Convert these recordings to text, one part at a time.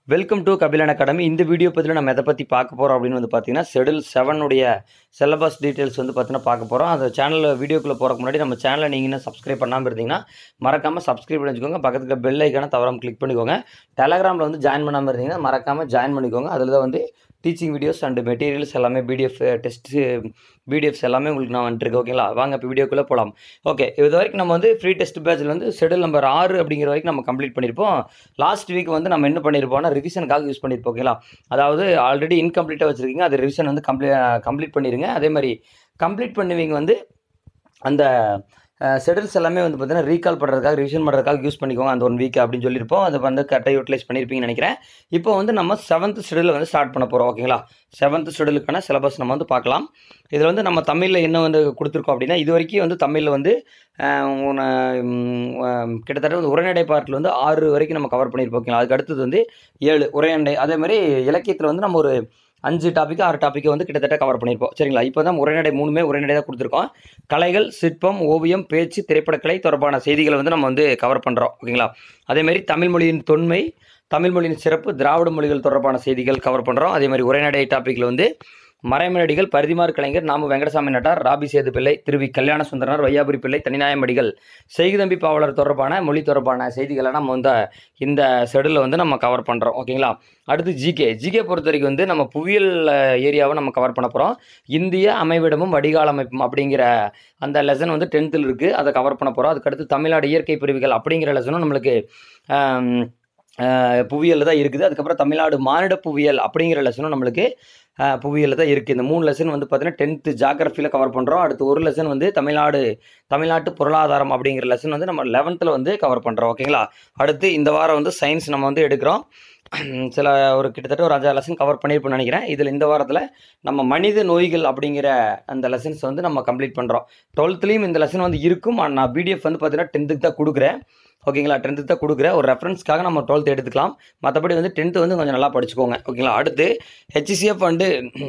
welcome to Kabilan academy இந்த video பற்றியில் நம்ம எதை பற்றி பார்க்க போகிறோம் அப்படின்னு வந்து பார்த்தீங்கன்னா ஷெடியூல் செவனுடைய சிலபஸ் டீட்டெயில்ஸ் வந்து பார்த்தீங்கன்னா பார்க்க போகிறோம் அந்த சேனலில் வீடியோக்குள்ளே போகிறக்கு முன்னாடி நம்ம சேனலை நீங்கள் இன்னும் சப்ஸ்கிரைப் பண்ணாமல் இருந்தீங்கன்னா மறக்காமல் சப்ஸ்கிரைப் பண்ணி வச்சுக்கோங்க பக்கத்துக்கு பெல் ஐக்கான தவறாமல் கிளிக் பண்ணிக்கோங்க டெலகிராமில் வந்து ஜாயின் பண்ணாமல் இருந்தீங்கன்னா மறக்காமல் ஜாயின் பண்ணிக்கோங்க அதில் தான் வந்து டீச்சிங் வீடியோஸ் அண்ட் மெட்டீரியல்ஸ் எல்லாமே பிடிஎஃப் டெஸ்ட்டு பிடிஎஃப்ஸ் எல்லாமே உங்களுக்கு நான் வந்துட்டுருக்கு ஓகேங்களா வாங்க இப்போ வீடியோக்குள்ளே போகலாம் ஓகே இது வரைக்கும் நம்ம வந்து ஃப்ரீ டெஸ்ட் பேட்சில் வந்து ஷெடியூல் நம்பர் ஆறு அப்படிங்கிற வரைக்கும் நம்ம கம்ப்ளீட் பண்ணியிருப்போம் லாஸ்ட் வீக் வந்து நம்ம என்ன பண்ணியிருப்போம்னா ரிவிஷனுக்காக யூஸ் பண்ணியிருப்போம் ஓகேங்களா அதாவது ஆல்ரெடி இன்கம்ப்ளீட்டாக வச்சுருக்கீங்க அது ரிவிஷன் வந்து கம்ப்ளீ கம்ப்ளீட் பண்ணிடுங்க அதே மாதிரி கம்ப்ளீட் பண்ணுவீங்க வந்து அந்த ஷெடியூல்ஸ் எல்லாமே வந்து பார்த்தீங்கன்னா ரீகால் பண்ணுறதுக்காக ரிவிஷன் பண்ணுறதுக்காக யூஸ் பண்ணிக்கோங்க அந்த ஒன் வீக் அப்படின்னு சொல்லியிருப்போம் அதை வந்து கரெக்டாக யூட்டிலைஸ் பண்ணியிருப்பீங்கன்னு நினைக்கிறேன் இப்போ வந்து நம்ம செவன்த் ஷெடியூல் வந்து ஸ்டார்ட் பண்ண போகிறோம் ஓகேங்களா செவன்த் ஷெடியூலுக்கான சிலபஸ் நம்ம வந்து பார்க்கலாம் இதில் வந்து நம்ம தமிழில் என்ன வந்து கொடுத்துருக்கோம் அப்படின்னா இது வரைக்கும் வந்து தமிழில் வந்து அஹ், உன, ம், அஹ், கிட்டத்தட்ட வந்து உரைநடை பார்ட்டில் வந்து ஆறு வரைக்கும் நம்ம கவர் பண்ணியிருப்போம் ஓகேங்களா அதுக்கு அடுத்தது வந்து ஏழு உரைநடை அதே மாதிரி இலக்கியத்தில் வந்து நம்ம ஒரு அஞ்சு டாப்பிக்கு ஆறு டாப்பிக்கை வந்து கிட்டத்தட்ட கவர் பண்ணியிருப்போம் சரிங்களா இப்போ தான் உரைநடை மூணுமே உரைநடை தான் கொடுத்துருக்கோம் கலைகள் சிற்பம் ஓவியம் பேச்சு திரைப்படக்கலை தொடர்பான செய்திகளை வந்து நம்ம வந்து கவர் பண்ணுறோம் ஓகேங்களா அதேமாதிரி தமிழ் மொழியின் தொன்மை தமிழ் மொழியின் சிறப்பு திராவிட மொழிகள் தொடர்பான செய்திகள் கவர் பண்ணுறோம் அதே மாதிரி உரைநடை டாப்பிக்கில் வந்து மறைமலடிகள் பரிதிமார் கலைஞர் நாமு வெங்கடசாமி நட்டார் ராபி சேது பிள்ளை திருவி கல்யாண சுந்தரனார் வையாபுரி பிள்ளை தனிநாயமடிகள் செய்குதம்பி பாவலர் தொடர்பான மொழி தொடர்பான செய்திகளை நம்ம வந்து இந்த ஷெடியூலில் வந்து நம்ம கவர் பண்ணுறோம் ஓகேங்களா அடுத்து ஜிகே ஜிகே பொறுத்த வரைக்கும் வந்து நம்ம புவியியல் ஏரியாவை நம்ம கவர் பண்ண போகிறோம் இந்திய அமைவிடமும் வடிகால் அமைப்பும் அப்படிங்கிற அந்த லெசன் வந்து டென்த்தில் இருக்குது அதை கவர் பண்ண போகிறோம் அதுக்கடுத்து தமிழ்நாடு இயற்கை பிரிவுகள் அப்படிங்கிற லெசனும் நம்மளுக்கு ஆம், ஆஹ், புவியியல்ல தான் இருக்குது அதுக்கப்புறம் தமிழ்நாடு மானிட புவியியல் அப்படிங்கிற லெசனும் நம்மளுக்கு புவியியல் தான் இருக்குது இந்த மூணு லெசன் வந்து பார்த்தீங்கன்னா டென்த்து ஜாகிரஃபியில் கவர் பண்ணுறோம் அடுத்து ஒரு லெசன் வந்து தமிழ்நாடு தமிழ்நாட்டு பொருளாதாரம் அப்படிங்கிற லெசன் வந்து நம்ம லெவன்த்தில் வந்து கவர் பண்ணுறோம் ஓகேங்களா அடுத்து இந்த வாரம் வந்து சயின்ஸ் நம்ம வந்து எடுக்கிறோம் சில ஒரு கிட்டத்தட்ட ஒரு அஞ்சாறு லெசன் கவர் பண்ணியிருப்போம்னு நினைக்கிறேன் இதில் இந்த வாரத்தில் நம்ம மனித நோய்கள் அப்படிங்கிற அந்த லெசன்ஸ் வந்து நம்ம கம்ப்ளீட் பண்ணுறோம் டுவெல்த்லேயும் இந்த லெசன் வந்து இருக்கும் ஆனா நான் பிடிஎஃப் வந்து பார்த்தீங்கன்னா டென்த்துக்கு தான் கொடுக்குறேன் ஓகேங்களா டென்த்து தான் கொடுக்குறேன் ஒரு ரெஃபரன்ஸ்க்காக நம்ம டுவெல்த் எடுத்துக்கலாம் மற்றபடி வந்து டென்த்து வந்து கொஞ்சம் நல்லா படிச்சுக்கோங்க ஓகேங்களா அடுத்து ஹெச்சிசிஎஃப் வந்து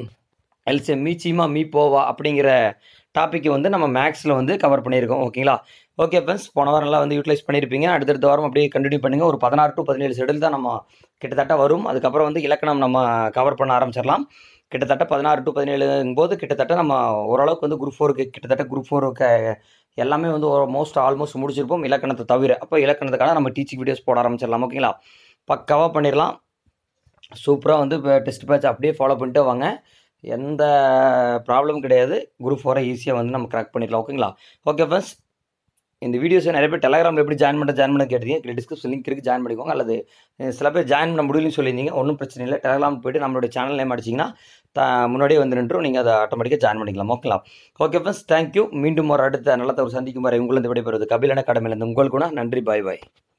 எல்சி மீ சீமா மீ போவா அப்படிங்கிற டாப்பிக்கை வந்து நம்ம மேக்ஸில் வந்து கவர் பண்ணியிருக்கோம் ஓகேங்களா ஓகே ஃப்ரெண்ட்ஸ் போன வாரம் நல்லா வந்து யூட்டிலைஸ் பண்ணியிருப்பீங்க அடுத்தடுத்த வாரம் அப்படியே கண்டினியூ பண்ணுங்கள் ஒரு பதினாறு டு பதினேழு ஷெடியூல் தான் நம்ம கிட்டத்தட்ட வரும் அதுக்கப்புறம் வந்து இலக்கணம் நம்ம கவர் பண்ண ஆரம்பிச்சிடலாம் கிட்டத்தட்ட பதினாறு டு பதினேழுங்கும் போது கிட்டத்தட்ட நம்ம ஓரளவுக்கு வந்து குரூப் ஃபோருக்கு கிட்டத்தட்ட குரூப் ஃபோருக்கு எல்லாமே வந்து மோஸ்ட் ஆல்மோஸ்ட் முடிச்சிருப்போம் இலக்கணத்தை தவிர அப்போ இலக்கணத்துக்காக நம்ம டீச்சிங் வீடியோஸ் போட ஆரம்பிச்சிடலாம் ஓகேங்களா பக்காவாக பண்ணிடலாம் சூப்பராக வந்து இப்போ டெஸ்ட் பேட்ச் அப்படியே ஃபாலோ பண்ணிட்டு வாங்க எந்த ப்ராப்ளமும் கிடையாது குரூப் ஃபோரை ஈஸியாக வந்து நம்ம கிராக் பண்ணிடலாம் ஓகேங்களா ஓகே ஃப்ரெண்ட்ஸ் இந்த வீடியோஸை நிறைய பேர் டெலகிராமில் எப்படி ஜாயின் பண்ண ஜாயின் பண்ண கேட்டீங்க டிஸ்கிரிப்ஷன் லிங்க் இருக்குது ஜாயின் பண்ணிக்கோங்க அல்லது அஹ், சில பேர் ஜாயின் பண்ண முடியலன்னு சொல்லியிருந்தீங்க ஒன்றும் பிரச்சனை இல்லை டெலகிராம் போயிட்டு நம்மளுடைய சேனல் நேம் அடிச்சிங்கன்னா த முன்னாடியே வந்து நின்றும் நீங்கள் அதை ஆட்டோமேட்டிக்காக ஜாயின் பண்ணிக்கலாம் ஓகேங்களா ஓகே ஃப்ரெண்ட்ஸ் தேங்க்யூ மீண்டும் ஒரு அடுத்த நல்ல ஒரு சந்திக்கும் வரை உங்களது விடைபெறுவது கபிலன கடமையிலிருந்து உங்கள் குணா நன்றி பாய் பாய்